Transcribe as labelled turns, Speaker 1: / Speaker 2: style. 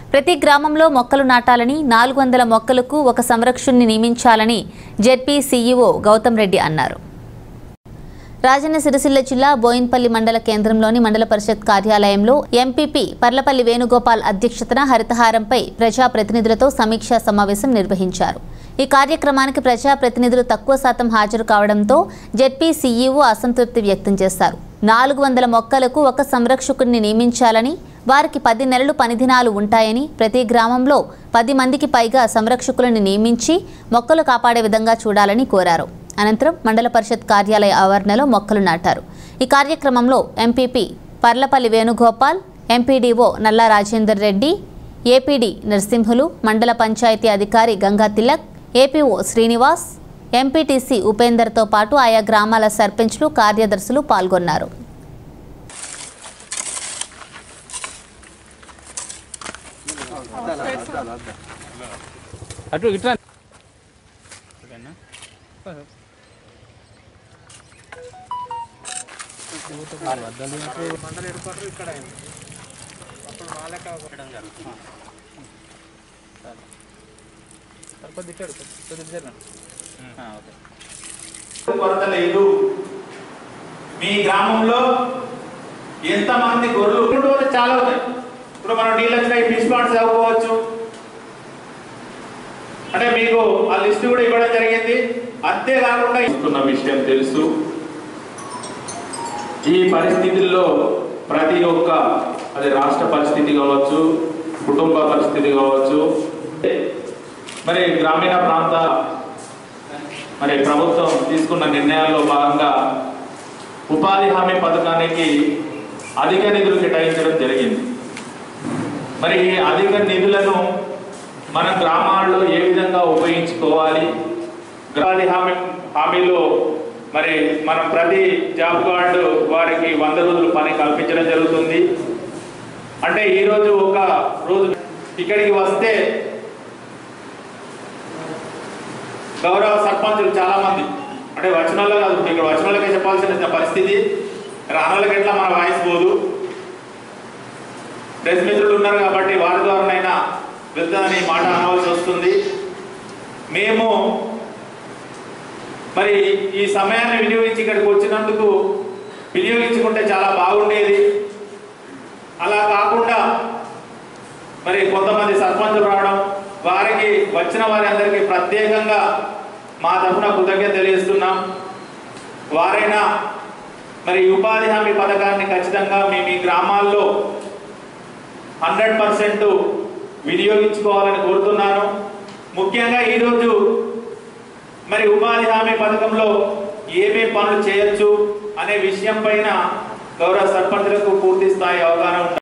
Speaker 1: ప్రతి గ్రామంలో మొక్కలు నాటాలని నాలుగు వందల మొక్కలకు ఒక సంరక్షణని నియమించాలని జెడ్పీ సీఈఓ గౌతమ్ రెడ్డి అన్నారు రాజన్న సిరిసిల్ల జిల్లా బోయిన్పల్లి మండల కేంద్రంలోని మండల పరిషత్ కార్యాలయంలో ఎంపీపీ పర్లపల్లి వేణుగోపాల్ అధ్యక్షతన హరితహారంపై ప్రజాప్రతినిధులతో సమీక్షా సమావేశం నిర్వహించారు ఈ కార్యక్రమానికి ప్రజాప్రతినిధులు తక్కువ శాతం హాజరు కావడంతో జెడ్పీ సీఈఓ అసంతృప్తి వ్యక్తం చేశారు నాలుగు వందల మొక్కలకు ఒక సంరక్షకుడిని నియమించాలని వారికి పది నెలలు పనిదినాలు ఉంటాయని ప్రతి గ్రామంలో పది మందికి పైగా సంరక్షకులను నియమించి మొక్కలు కాపాడే విధంగా చూడాలని కోరారు అనంతరం మండల పరిషత్ కార్యాలయ ఆవరణలో మొక్కలు నాటారు ఈ కార్యక్రమంలో ఎంపీపీ పర్లపల్లి వేణుగోపాల్ ఎంపీడీఓ నల్లా రాజేందర్ రెడ్డి ఏపీడీ నరసింహులు మండల పంచాయతీ అధికారి గంగా తిలక్ ఏపీఓ శ్రీనివాస్ ఎంపీటీసీ ఉపేందర్తో పాటు ఆయా గ్రామాల సర్పంచ్లు కార్యదర్శులు పాల్గొన్నారు
Speaker 2: అటు ఇట్లా
Speaker 3: కొరత లేదు మీ గ్రామంలో ఎంతమంది గొర్రెలు ఇప్పుడు చాలా ఉన్నాయి ఇప్పుడు మనం డీలక్స్ ఫిష్ పాండ్స్ అవ్వవచ్చు అంటే మీకు ఆ లిస్ట్ కూడా ఇవ్వడం జరిగింది అంతేకాకుండా ఇస్తున్న విషయం తెలుసు ఈ పరిస్థితుల్లో ప్రతి ఒక్క అది రాష్ట్ర పరిస్థితి కావచ్చు కుటుంబ పరిస్థితి కావచ్చు మరి గ్రామీణ ప్రాంత మరి ప్రభుత్వం తీసుకున్న నిర్ణయాల్లో భాగంగా ఉపాధి హామీ పథకానికి అధిక నిధులు కేటాయించడం జరిగింది మరి ఈ అధిక నిధులను మన గ్రామాల్లో ఏ విధంగా ఉపయోగించుకోవాలి ఉపాధి హామీ హామీలో మరి మనం ప్రతి జాబ్ కార్డు వారికి వంద రోజులు పని కల్పించడం జరుగుతుంది అంటే ఈరోజు ఒక రోజు ఇక్కడికి వస్తే గౌరవ సర్పంచులు చాలా మంది అంటే వచనాల్లో కాదు ఇక్కడ వచనాలకే చెప్పాల్సిన పరిస్థితి రానులకి ఎట్లా మన వాయిస్ పోదు ప్రెస్ మిత్రులు ఉన్నారు కాబట్టి వారి ద్వారానైనా వెళ్తానని మాట అనవలసి వస్తుంది మేము మరి ఈ సమయాన్ని వినియోగించి ఇక్కడికి వచ్చినందుకు వినియోగించుకుంటే చాలా బాగుండేది అలా కాకుండా మరి కొంతమంది సర్పంచులు రావడం వారికి వచ్చిన వారి అందరికీ ప్రత్యేకంగా మా తరఫున కృతజ్ఞత తెలియజేస్తున్నాం వారైనా మరి ఈ ఉపాధి హామీ పథకాన్ని ఖచ్చితంగా మీ మీ గ్రామాల్లో హండ్రెడ్ పర్సెంట్ వినియోగించుకోవాలని కోరుతున్నాను ముఖ్యంగా ఈరోజు మరి ఉపాధి హామీ పథకంలో ఏమేం పనులు చేయొచ్చు అనే విషయం పైన గౌరవ సర్పంచులకు పూర్తి స్థాయి అవగాహన ఉంటుంది